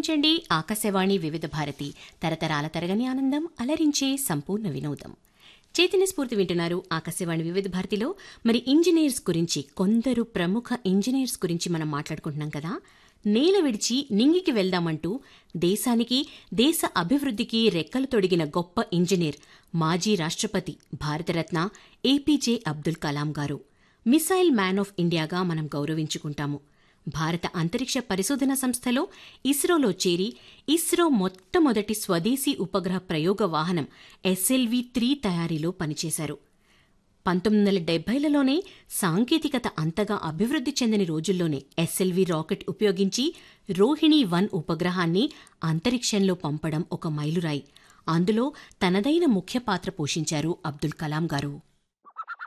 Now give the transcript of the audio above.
ఆలకించండి ఆకాశవాణి వివిధ భారతి తరతరాల తరగని ఆనందం అలరించే సంపూర్ణ వినోదం చైతన్య స్ఫూర్తి వింటున్నారు ఆకాశవాణి వివిధ భారతిలో మరి ఇంజనీర్స్ గురించి కొందరు ప్రముఖ ఇంజనీర్స్ గురించి మనం మాట్లాడుకుంటున్నాం కదా నేల విడిచి నింగికి వెళ్దామంటూ దేశానికి దేశ అభివృద్ధికి రెక్కలు తొడిగిన గొప్ప ఇంజనీర్ మాజీ రాష్ట్రపతి భారతరత్న ఏపీజే అబ్దుల్ కలాం గారు మిసైల్ మ్యాన్ ఆఫ్ ఇండియాగా మనం గౌరవించుకుంటాము భారత అంతరిక్ష పరిశోధన సంస్థలో ఇస్రోలో చేరి ఇస్రో మొట్టమొదటి స్వదేశీ ఉపగ్రహ ప్రయోగ వాహనం ఎస్ఎల్వి త్రీ తయారీలో పనిచేశారు పంతొమ్మిది వందల డెబ్బైలలోనే సాంకేతికత అంతగా అభివృద్ధి చెందని రోజుల్లోనే ఎస్ఎల్వి రాకెట్ ఉపయోగించి రోహిణి వన్ ఉపగ్రహాన్ని అంతరిక్షంలో పంపడం ఒక మైలురాయి అందులో తనదైన ముఖ్య పాత్ర పోషించారు అబ్దుల్ కలాం గారు